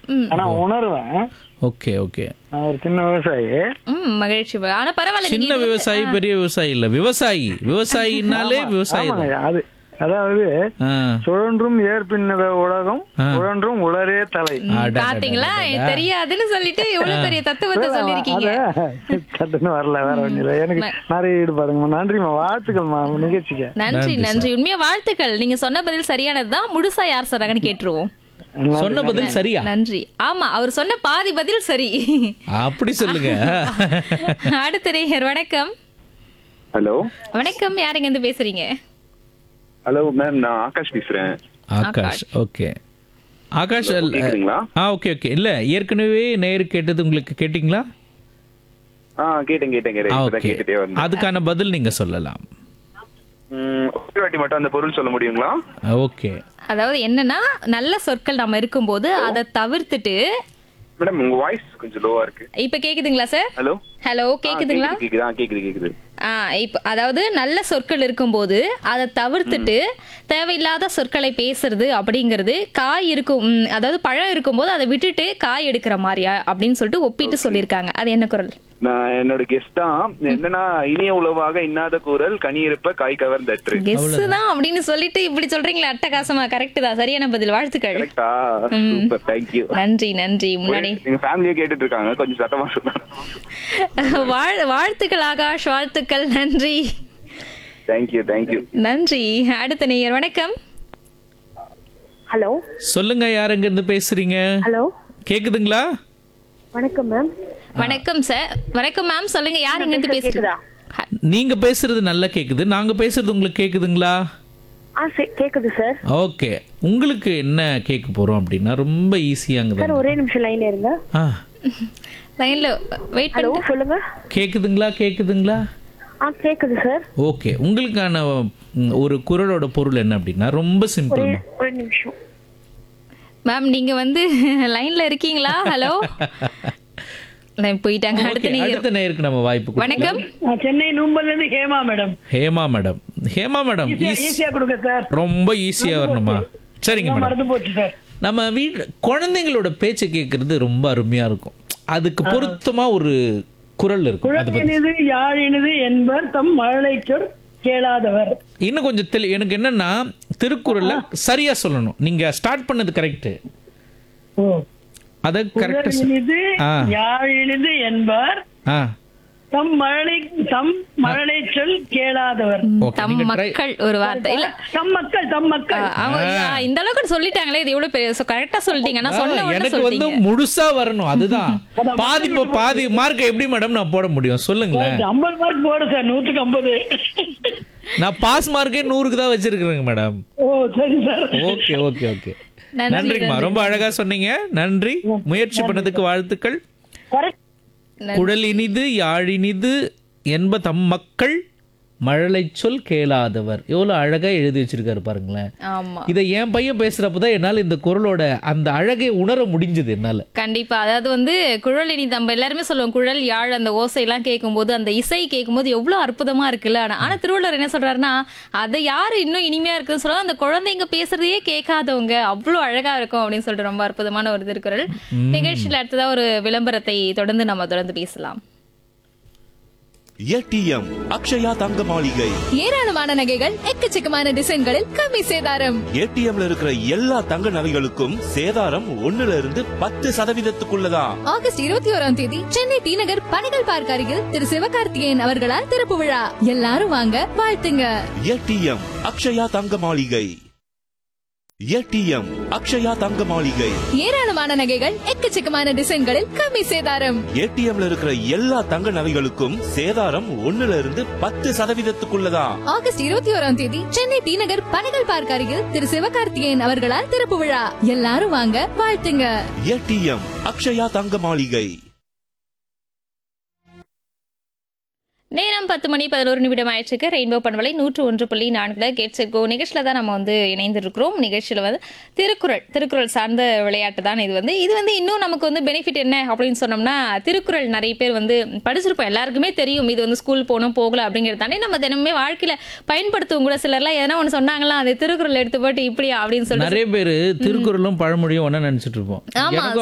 ம். ஆனா உணர்வேன் okay okay நான் ஒரு சின்ன விவசாயி ம் மகிழ்ச்சி ஆனா பரவாயில்ல சின்ன நீங்க விவசாயி பெரிய விவசாயி இல்ல விவசாயி விவசாயினாலே விவசாயி தான் ஆமாங்க அது அதாவது ஆ. சுழன்றும் ஏற்பின்னத உலகம் சுழன்றும் உளரே தலை அடடடடடடா. பாத்தீங்களா எனக்கு தெரியாதுன்னு சொல்லிட்டு எவ்வளவு பெரிய தத்துவத்தை சொல்லிருக்கீங்க அத சட்டுன்னு வரல வேற ஒண்ணும் இல்ல எனக்கு நிறைய ஈடுபாடுங்கம்மா நன்றிம்மா வாழ்த்துக்கள்மா நிகழ்ச்சிக்கு நன்றி நன்றி உண்மையா வாழ்த்துக்கள் நீங்க சொன்ன பதில் சரியானதுதான் முழுசா யார் சொன்னாங்கன்னு கேட்டுருவோம் சொன்ன பதில் சரியா நன்றி ஆமா அவர் சொன்ன பாதி பதில் சரி அப்படி சொல்லுங்க அடுத்த நேயர் வணக்கம் ஹலோ வணக்கம் யாருங்க இருந்து பேசுறீங்க ஹலோ மேம் நான் ஆகாஷ் பேசுறேன் ஆகாஷ் ஓகே ஆகாஷ் அல்ல- கேக்குறீங்களா ஆ ஓகே ஓகே இல்ல ஏற்கனவே நேரு கேட்டது உங்களுக்கு கேட்டிங்களா ஆ கேட்டேன் கேட்டேன் கேட்டேன் ஆ, இப்பதான் ஓகே கேட்டுட்டே வந்தேன் அதுக்கான பதில் நீங்க சொல்லலாம் ம், ஒரு வாட்டி மட்டும் அந்த பொருள் சொல்ல முடியுங்களா ஓகே அதாவது என்னன்னா நல்ல சொற்கள் நம்ம இருக்கும்போது அதை தவிர்த்துட்டு மேடம் உங்க வாய்ஸ் கொஞ்சம் லோவா இருக்கு இப்ப கேக்குதுங்களா சார் ஹலோ ஹலோ கேக்குதுங்களா கேக்குது ஆ, கேக்குது கேக்குது ஆ இப்ப அதாவது நல்ல சொற்கள் இருக்கும்போது அதை தவிர்த்துட்டு தேவையில்லாத சொற்களை பேசுறது அப்படிங்கிறது காய் இருக்கும் ம், அதாவது பழம் இருக்கும்போது அதை விட்டுட்டு காய் எடுக்கிற மாதிரியா அப்படின்னு சொல்லிட்டு ஒப்பிட்டு சொல்லியிருக்காங்க அது என்ன குரல் நான் என்னோட கெஸ்ட் தான் என்னன்னா இனிய உளவாக இன்னாத கூறல் கனி இருப்ப காய் கவர்ந்தற்று கெஸ் தான் அப்படின்னு சொல்லிட்டு இப்படி சொல்றீங்களா அட்டகாசமா கரெக்ட் தான் சரியான பதில் வாழ்த்துக்கள் கரெக்டா சூப்பர் தேங்க்யூ நன்றி நன்றி முன்னாடி எங்க ஃபேமிலியே கேட்டுட்டு இருக்காங்க கொஞ்சம் சத்தமா சொல்லுங்க வாழ் வாழ்த்துக்கள் ஆகாஷ் வாழ்த்துக்கள் நன்றி தேங்க்யூ தேங்க்யூ நன்றி அடுத்த நேயர் வணக்கம் ஹலோ சொல்லுங்க யாருங்க இருந்து பேசுறீங்க ஹலோ கேக்குதுங்களா வணக்கம் மேம் வணக்கம் சார் வணக்கம் மேம் சொல்லுங்க யார் இங்க இருந்து பேசுறீங்க கேக்குதா நீங்க பேசுறது நல்லா கேக்குது நாங்க பேசுறது உங்களுக்கு கேக்குதுங்களா ஆ சே- கேக்குது சார் ஓகே உங்களுக்கு என்ன கேட்க போறோம் அப்படின்னா ரொம்ப ஈஸியாங்க சார் ஒரே நிமிஷம் லைன்ல இருங்க ஆ லைன்ல வெயிட் ஹலோ சொல்லுங்க கேக்குதுங்களா கேக்குதுங்களா ஆ கேக்குது சார் ஓகே உங்களுக்கான ம், ஒரு குரலோட பொருள் என்ன அப்படின்னா ரொம்ப சிம்பிள் ஒரே ஒரு நிமிஷம் மேம் நீங்க வந்து லைன்ல இருக்கீங்களா ஹலோ லைன் போயிட்டாங்க அடுத்த நேயர் அடுத்த நேருக்கு நம்ம வாய்ப்பு கொடுக்கலாம். வணக்கம் நான் சென்னை நூம்பல்ல இருந்து Hema madam Hema madam Hema madam ஈஸியா கொடுங்க சார் ரொம்ப ஈஸியா வரணுமா சரிங்க மேடம் மறந்து போச்சு சார் நம்ம வீட் குழந்தைங்களோட பேச்சை கேட்கறது ரொம்ப அருமையா இருக்கும் அதுக்கு பொருத்தமா ஒரு குரல் இருக்கும் அது பத்தி குழந்தையினது யாழினது என்பர் தம் மழலைச்சொல் கேளாதவர் இன்னும் கொஞ்சம் தெளி எனக்கு என்னன்னா திருக்குறள்ல சரியா சொல்லணும் நீங்க ஸ்டார்ட் பண்ணது கரெக்ட் ஓ அத கரெக்டா குழலினிது ஆ. யாழினது என்பர் ஆ தம் மழலை தம் மழலை சொல் கேளாதவர் ஓகே தம் நீங்க try- மக்கள் ஒரு வார்த்தை இல்ல தம் மக்கள் தம் மக்கள் அவங்க இந்த அளவுக்கு சொல்லிட்டாங்களே இது எவ்வளவு பெரிய கரெக்டா சொல்லிட்டீங்க நான் சொன்ன ஆ, உடனே எனக்கு வந்து சொல்லிட்டீங்க முழுசா வரணும் அதுதான் பாதி இப்போ பாதி மார்க் எப்படி மேடம் நான் போட முடியும் சொல்லுங்களேன் ஐம்பது மார்க் போடு சார் நூற்றுக்கு ஐம்பது நான் பாஸ் மார்க்கே நூறுக்கு தான் வச்சிருக்கிறேங்க மேடம் ஓ சரி சார் ஓகே ஓகே ஓகே நன்றி, நன்றிங்கம்மா ரொம்ப அழகா சொன்னீங்க நன்றி முயற்சி பண்ணதுக்கு வாழ்த்துக்கள் குழல் இனிது யாழினிது என்ப தம் மக்கள் மழலை சொல் கேளாதவர் எவ்வளவு அழகா எழுதி வச்சிருக்காரு பாருங்களேன் ஆமா இதை என் பையன் பேசுறப்பதான் என்னால இந்த குரலோட அந்த அழகை உணர முடிஞ்சது என்னால கண்டிப்பா அதாவது வந்து குழல் இனி நம்ம எல்லாருமே சொல்லுவோம் குழல் யாழ் அந்த ஓசை எல்லாம் கேட்கும்போது அந்த இசை கேட்கும்போது எவ்வளவு அற்புதமா இருக்குல்ல ஆனா ஆனா திருவள்ளுவர் என்ன சொல்றாருன்னா அதை யாரு இன்னும் இனிமையா இருக்குன்னு சொல்லுவாங்க அந்த குழந்தைங்க பேசுறதையே கேட்காதவங்க அவ்வளவு அழகா இருக்கும் அப்படின்னு சொல்லிட்டு ரொம்ப அற்புதமான ஒரு திருக்குறள் நிகழ்ச்சியில அடுத்ததா ஒரு விளம்பரத்தை தொடர்ந்து நம்ம தொடர்ந்து பேசலாம் ஏடிஎம் அக்ஷயா தங்க மாளிகை ஏராளமான நகைகள் எக்கச்சக்கமான டிசைன்களில் கம்மி சேதாரம் ஏடிஎம்ல இருக்கிற எல்லா தங்க நகைகளுக்கும் சேதாரம் ஒண்ணுல இருந்து பத்து சதவீதத்துக்குள்ளதான் ஆகஸ்ட் இருபத்தி ஓராம் தேதி சென்னை டி நகர் பணிகள் பார்க் அருகில் திரு சிவகார்த்திகேயன் அவர்களால் திறப்பு விழா எல்லாரும் வாங்க வாழ்த்துங்க ஏடிஎம் அக்ஷயா தங்க மாளிகை ஏடிஎம் அக்ஷயா தங்க மாளிகை ஏராளமான நகைகள் எக்கச்சக்கமான டிசைன்களில் கம்மி சேதாரம் ஏடிஎம்ல இருக்கிற எல்லா தங்க நகைகளுக்கும் சேதாரம் ஒண்ணுல இருந்து பத்து சதவீதத்துக்குள்ளதான் ஆகஸ்ட் இருபத்தி ஓராம் தேதி சென்னை டி நகர் பணிகள் பார்க் அருகில் திரு சிவகார்த்திகேயன் அவர்களால் திறப்பு விழா எல்லாரும் வாங்க வாழ்த்துங்க ஏடிஎம் அக்ஷயா தங்க மாளிகை நேரம் பத்து மணி பதினோரு நிமிடம் ஆயிடுச்சுக்கு ரெயின்போ பண்பலை நூற்று ஒன்று புள்ளி நான்குல கேட் செட் கோ நிகழ்ச்சியில தான் நம்ம வந்து இணைந்திருக்கிறோம் நிகழ்ச்சியில வந்து திருக்குறள் திருக்குறள் சார்ந்த விளையாட்டு தான் இது வந்து இது வந்து இன்னும் நமக்கு வந்து பெனிஃபிட் என்ன அப்படின்னு சொன்னோம்னா திருக்குறள் நிறைய பேர் வந்து படிச்சிருப்போம் எல்லாருக்குமே தெரியும் இது வந்து ஸ்கூல் போகணும் போகல அப்படிங்கிறது தானே நம்ம தினமுமே வாழ்க்கையில பயன்படுத்துவோம் கூட சிலர்லாம் எதனா ஒன்று சொன்னாங்களா அது திருக்குறள் எடுத்து போட்டு இப்படியா அப்படின்னு சொல்லி நிறைய பேரு திருக்குறளும் பழமொழியும் ஒண்ணா நினைச்சிட்டு இருப்போம் ஆமா, எனக்கும்